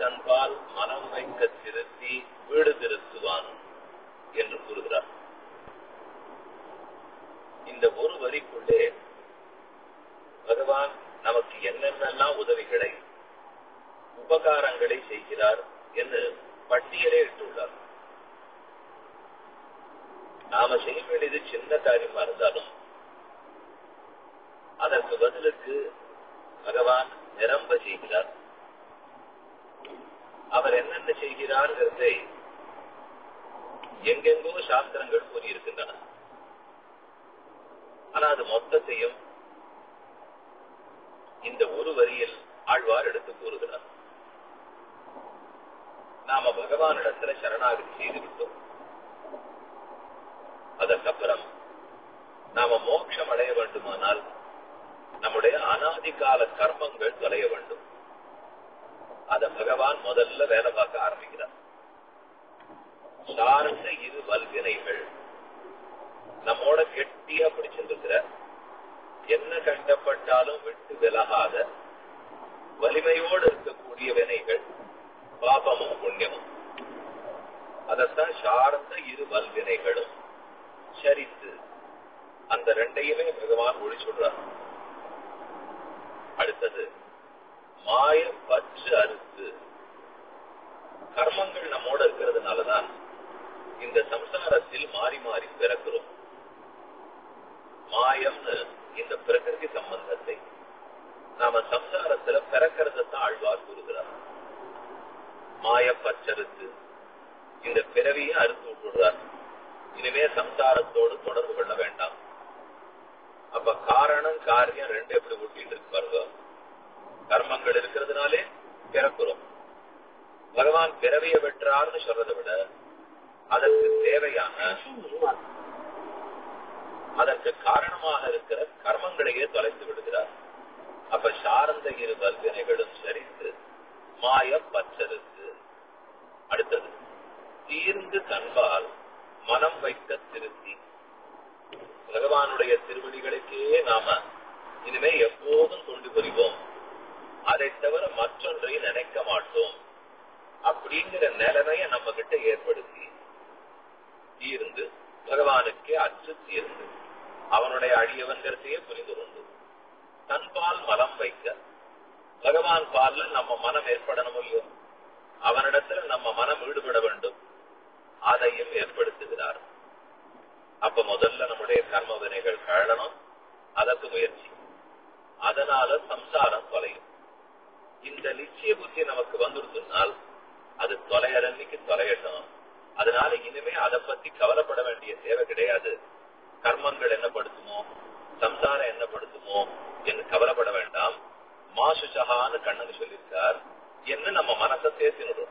தன்பால் மனம் வைக்க திருத்தி வீடு திருத்துவான் என்று கூறுகிறார் இந்த ஒரு வரிக்குள்ளே பகவான் நமக்கு என்னென்னலாம் உதவிகளை உபகாரங்களை செய்கிறார் என்று பட்டியலே இட்டுள்ளார் நாம செய்ய வேண்டியது சின்ன காரியமா இருந்தாலும் அதற்கு பதிலுக்கு பகவான் நிரம்ப செய்கிறார் அவர் என்னென்ன செய்கிறார்ங்கிறதை எங்கெங்கோ சாஸ்திரங்கள் கூறியிருக்கின்றன ஆனா அது மொத்தத்தையும் இந்த ஒரு வரியில் ஆழ்வார் எடுத்து கூறுகிறார் நாம பகவானிடத்துல சரணாகதி செய்து விட்டோம் அதற்கப்புறம் நாம மோட்சம் அடைய வேண்டுமானால் நம்முடைய அனாதிகால கர்மங்கள் தொலைய வேண்டும் அத பகவான் முதல்ல வேலை பார்க்க ஆரம்பிக்கிறார் சார்ந்த இரு வல்வினைகள் நம்மோட கெட்டியா பிடிச்சிருக்கிற என்ன கஷ்டப்பட்டாலும் விட்டு விலகாத வலிமையோடு இருக்கக்கூடிய வினைகள் பாபமும் புண்ணியமும் அதத்தான் சார்ந்த இரு வல்வினைகளும் சரித்து அந்த ரெண்டையுமே பகவான் ஒளி சொல்றார் அடுத்தது மாய பற்று அறுத்து கர்மங்கள் நம்மோட இருக்கிறதுனாலதான் இந்த சம்சாரத்தில் மாறி மாறி பிறக்கிறோம் மாயம்னு இந்த பிரகிருதி சம்பந்தத்தை நாம சம்சாரத்துல பிறக்கிறத தான் ஆழ்வார் கூறுகிறார் மாய பச்சறுத்து இந்த பிறவியை அறுத்து விட்டுடுறார் இனிமே சம்சாரத்தோடு தொடர்பு கொள்ள வேண்டாம் அப்ப காரணம் காரியம் ரெண்டு எப்படி ஒட்டிட்டு இருக்கு பாருங்க கர்மங்கள் இருக்கிறதுனாலே பிறக்கிறோம் பகவான் பிறவியை வெற்றார்னு சொல்றதை விட அதற்கு தேவையான அதற்கு காரணமாக இருக்கிற கர்மங்களையே தொலைத்து விடுகிறார் அப்ப சார்ந்த இரு வல்வினைகளும் சரித்து மாய பற்றருக்கு அடுத்தது தீர்ந்து கண்பால் மனம் வைக்க திருத்தி பகவானுடைய திருவடிகளுக்கே நாம இனிமே எப்போதும் தொண்டு புரிவோம் அதை தவிர மற்றொன்றை நினைக்க மாட்டோம் அப்படிங்கிற நிலைமைய நம்ம கிட்ட ஏற்படுத்தி தீர்ந்து பகவானுக்கே அச்சு தீர்ந்து அவனுடைய அடியவன்கிறதையே புரிந்து கொண்டு தன் பால் மலம் வைக்க பகவான் பால்ல நம்ம மனம் ஏற்படணும் இல்லையோ அவனிடத்துல நம்ம மனம் ஈடுபட வேண்டும் அதையும் ஏற்படுத்துகிறார் அப்ப முதல்ல நம்முடைய கர்ம வினைகள் கழணும் அதற்கு முயற்சி அதனால சம்சாரம் தொலையும் இந்த நிச்சய புத்தி நமக்கு வந்துடுச்சுனால் அது தொலையறன்னைக்கு தொலையட்டும் அதனால இனிமே அதை பத்தி கவலைப்பட வேண்டிய தேவை கிடையாது கர்மங்கள் என்னப்படுத்துமோ சம்சாரம் என்னப்படுத்துமோ என்று கவலைப்பட வேண்டாம் மாசுசகான்னு கண்ணங்க சொல்லியிருக்கார் என்ன நம்ம மனசை சேர்த்தினுடும்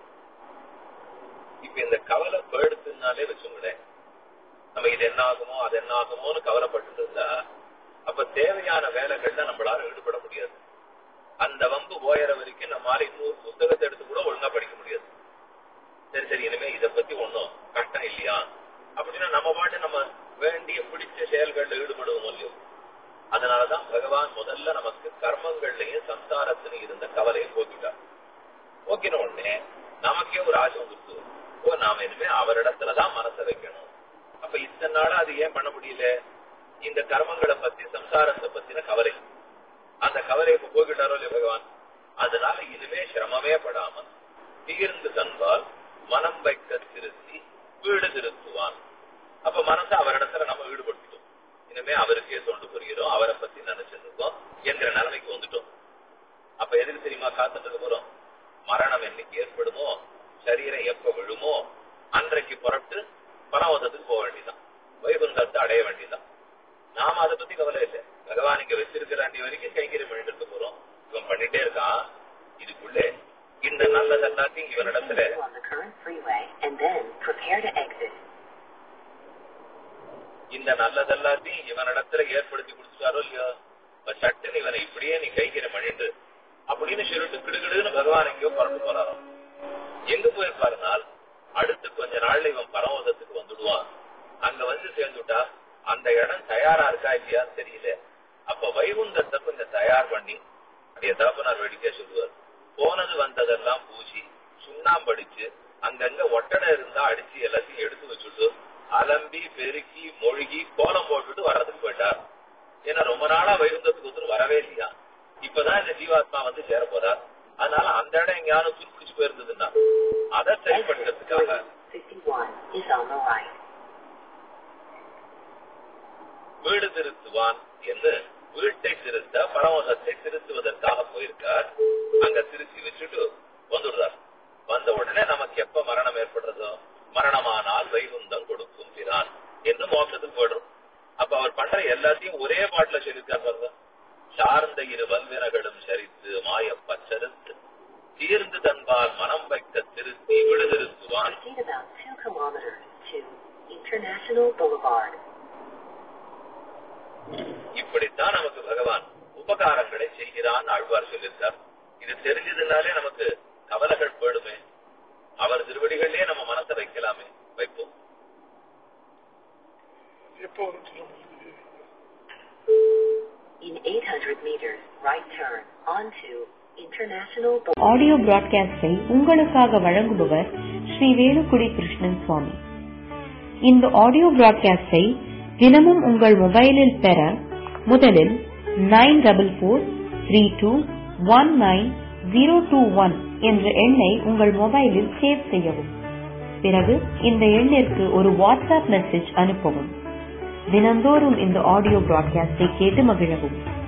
இப்ப இந்த கவலை போயிடுத்துனாலே வச்சுங்களேன் நம்ம இது என்ன ஆகுமோ அது என்ன ஆகுமோன்னு கவலைப்பட்டு இருந்தா அப்ப தேவையான வேலைகள்ல நம்மளால ஈடுபட முடியாது அந்த வம்பு ஓயற வரைக்கும் நம்மளால இன்னொரு புத்தகத்தை எடுத்து கூட ஒழுங்கா படிக்க முடியாது சரி சரி இனிமே இத பத்தி ஒண்ணும் கஷ்டம் இல்லையா அப்படின்னா நம்ம பாட்டு நம்ம வேண்டிய பிடிச்ச செயல்கள்ல ஈடுபடுவோம் இல்லையோ அதனாலதான் பகவான் முதல்ல நமக்கு கர்மங்கள்லயும் சம்சாரத்திலும் இருந்த கவலையை போக்கிட்டார் போக்கின உடனே நமக்கே ஒரு ஆசை வந்துருச்சு ஓ நாம இனிமே அவரிடத்துலதான் மனசை வைக்கணும் அப்ப இத்தனை நாளா அது ஏன் பண்ண முடியல இந்த கர்மங்களை பத்தி சம்சாரத்தை பத்தின கவலை அந்த கவலையை இப்ப போக்கிட்டாரோ இல்லையா பகவான் அதனால இனிமே சிரமமே படாமல் தீர்ந்து தன்பால் மனம் வைக்க திருத்தி வீடு திருத்துவான் அப்ப மனசை அவரிடத்துல நம்ம ஈடுபடுத்திட்டோம் இனிமே அவருக்கே தொண்டு புரிகிறோம் அவரை பத்தி நினைச்சிட்டு இருக்கோம் என்கிற நிலைமைக்கு வந்துட்டோம் அப்ப எதுக்கு தெரியுமா காத்துட்டு போறோம் மரணம் என்னைக்கு ஏற்படுமோ சரீரம் எப்ப விழுமோ அன்றைக்கு புறப்பட்டு பரமதத்துக்கு போக வேண்டியதான் வைகுந்தத்தை அடைய வேண்டியதான் நாம அதை பத்தி கவலை இல்லை பகவான் இங்க வச்சிருக்கிற அண்டி வரைக்கும் கைகறி பண்ணிட்டு போறோம் இவன் பண்ணிட்டே இருக்கான் இதுக்குள்ளே இந்த நல்லது எல்லாத்தையும் இவனிடத்துல on the current freeway and then prepare to exit. இந்த நல்லது எல்லாத்தையும் இவனிடத்துல ஏற்படுத்தி கொடுத்துட்டாரோ இல்லையோ இப்ப சட்டுன்னு இவனை இப்படியே நீ கைகறி பண்ணிட்டு அப்படின்னு சொல்லிட்டு கிடுகிடுன்னு பகவான் எங்கேயோ பறந்து போறாராம் எங்க போயிருப்பாருனால் அடுத்து கொஞ்ச நாள்ல இவன் பரமதத்துக்கு வந்துடுவான் அங்க வந்து சேர்ந்துட்டா அந்த இடம் தயாரா இருக்கா இல்லையான்னு தெரியல அப்ப வைகுந்தத்தை கொஞ்சம் தயார் பண்ணி அப்படியே தகப்பனார் வேடிக்கையா சொல்லுவார் போனது வந்ததெல்லாம் பூசி சுண்ணாம்பு அடிச்சு அங்கங்க ஒட்டடை இருந்தா அடிச்சு எல்லாத்தையும் எடுத்து வச்சுட்டு அலம்பி பெருக்கி மொழுகி கோலம் போட்டுட்டு வர்றதுக்கு போயிட்டார் ஏன்னா ரொம்ப நாளா வைகுந்தத்துக்கு ஒருத்தர் வரவே இல்லையா இப்பதான் இந்த ஜீவாத்மா வந்து சேர போறார் அதனால அந்த இடம் எங்கேயாவது துருப்பிடிச்சு போயிருந்ததுன்னா அதை Exit சரிப்படுத்துறதுக்காக 351 is on the right. வீடு திருத்துவான் என்று வீட்டை திருத்த பரமதத்தை திருத்துவதற்காக போயிருக்கார் அங்க திருத்தி வச்சுட்டு வந்துடுறார் வந்த உடனே நமக்கு எப்ப மரணம் ஏற்படுறதோ மரணமானால் வைகுந்தம் கொடுக்கும் பிரான் என்று மோட்சத்துக்கு போயிடுறோம் அப்ப அவர் பண்ற எல்லாத்தையும் ஒரே பாட்டுல சொல்லியிருக்கார் பாருங்க சார்ந்த இரு வல்வினகளும் சரித்து மாய பச்சரித்து தீர்ந்து தன்பால் மனம் வைக்க திருத்தி விடுதிருத்துவான் Proceed about 2 kilometers to International Boulevard. இப்படித்தான் நமக்கு பகவான் உபகாரங்களை செய்கிறான் ஆழ்வார் சொல்லியிருக்கார் இது தெரிஞ்சதுனாலே நமக்கு கவலைகள் போயிடுமே அவர் திருவடிகளிலே நம்ம மனசை வைக்கலாமே வைப்போம் எப்போ வரும் சொல்ல முடியுது In 800 meters, right turn onto International Boulevard. Audio பிராட்காஸ்டை உங்களுக்காக வழங்குபவர் ஸ்ரீ வேலுக்குடி கிருஷ்ணன் சுவாமி இந்த ஆடியோ பிராட்காஸ்டை தினமும் உங்கள் மொபைலில் பெற முதலில் nine double four three two one nine zero two one என்ற எண்ணை உங்கள் மொபைலில் சேவ் செய்யவும் பிறகு இந்த எண்ணிற்கு ஒரு வாட்ஸ்அப் மெசேஜ் அனுப்பவும் தினந்தோறும் இந்த ஆடியோ பிராட்காஸ்டை கேட்டு மகிழவும்